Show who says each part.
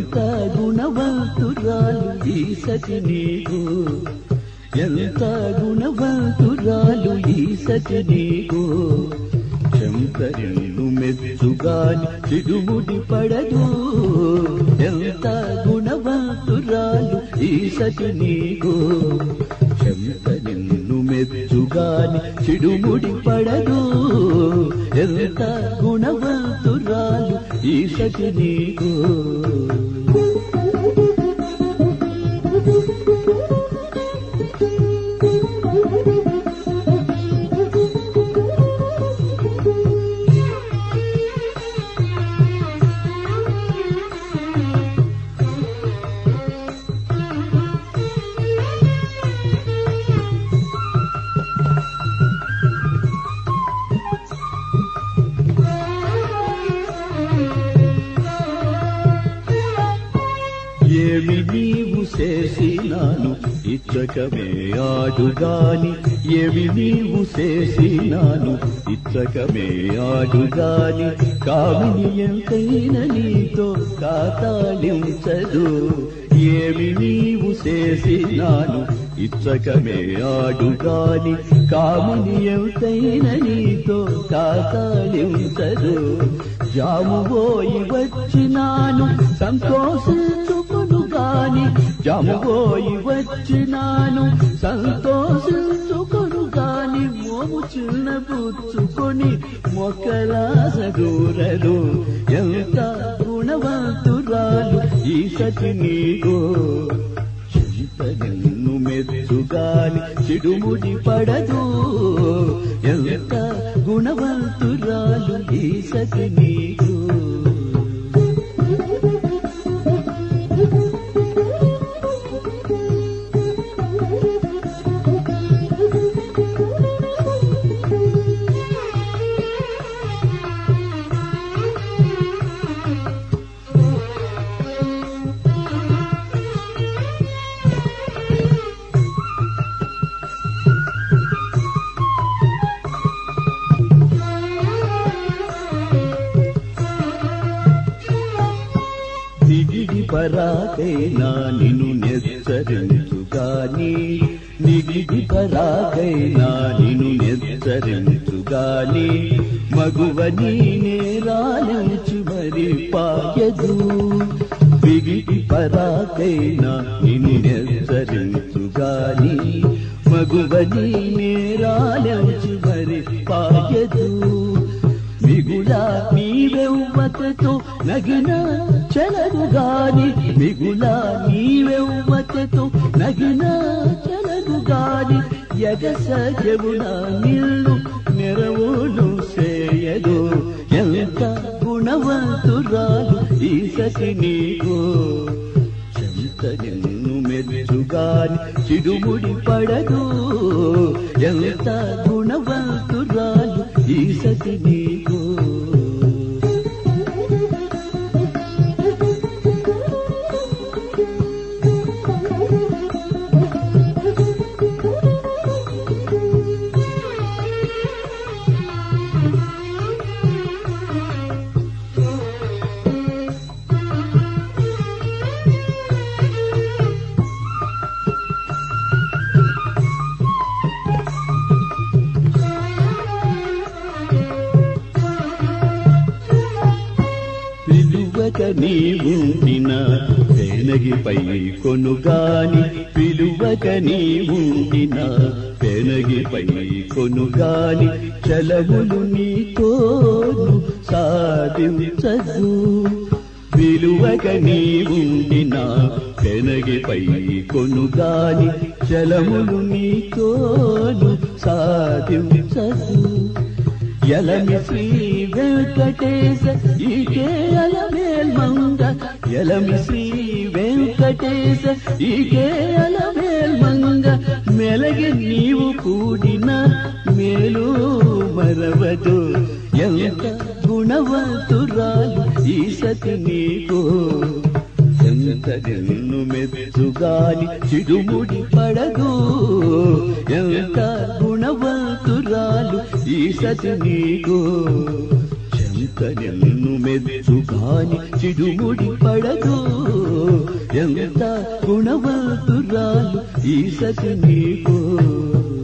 Speaker 1: ఎంత గుణవంతురాలు ఈ సతి నీకు ఎంత గుణవంతురాలు ఈ సతి నీకు శంకరును మెచ్చుగాని చిడుముడి పడదు ఎంత గుణవంతురాలు ఈ సతి నీకు శంకరును మెచ్చుగాని చిడుముడి పడదు ఎంత గుణవంతురాలు ఈ సతి నీకు ఏమి నీవు చేసినాను ఇచ్చకమే ఆడుగాని ఏమి నీవు చేసినాను ఇచ్చకమే ఆడుగాని కామిని ఎంతైన నీతో కాతాళించదు ఏమి నీవు చేసినాను ఇచ్చకమే ఆడుగాని కామిని ఎంతైన నీతో కాతాళించదు జాముబోయి వచ్చినాను సంతోషించుకును గాని జాముబోయి వచ్చినాను సంతోషించుకును గాని మోము చిన్న పుచ్చుకొని మొక్కలాసగూరదు ఎంత గుణవంతురాలు ఈ సతి నీకు చింతనన్ను మెచ్చుగాని చిడుముడి పడదు ఎంత గుణవంతురాలు ఈ సతి నీకు నిగిడి పరాకైనా నిన్ను నెచ్చరించుగాని నిగిడి పరాకైనా నిన్ను నెచ్చరించుగాని మగువని నేరాలించి మరి పాయదు బిగిడి పరాకైనా నిన్ను నెచ్చరించుగాని మగువని నేరాలించి మరి పాయదు మిగులా నీవెవ్వతతో నగిన చలదు గాని మిగులా నీవెవ్వతతో నగిన చలదు గాని ఎగస జమున నిల్లు నెరవులు చేయదు ఎంత గుణవంతురాలు ఈ సతి నీకు చెంత నిన్ను మెచ్చుగాని చిడుముడి పడదు ఎంత గుణవంతురాలు ఈ సతి నీకు పిలువక నీవుండిన పేనగిపై కొనుగాని పిలువక నీవుండిన పేనగిపై కొనుగాని చలములు నీతోను సాధించదు విలువక నీవుండిన పెనగిపై కొనుగాని చలములు నీతోను సాధించదు ఎలమి శ్రీ వెంకటేశ ఈకే అలమేల్ మంగ ఎలమి శ్రీ వెంకటేశ ఈకే అలమేల్ మంగ మెలగి నీవు కూడిన మేలు మరవదు ఎంత గుణవంతురాలు ఈ సతి నీకు ఎంత నిన్ను మెచ్చుగాని చిడుముడి పడదు ఎంత గుణవంతురాలు ఈ సతి నీకు చెంత ఇక నిన్ను మెచ్చు కాని చిడుముడి పడదు ఎంత గుణవంతురాలు ఈ సతి నీకు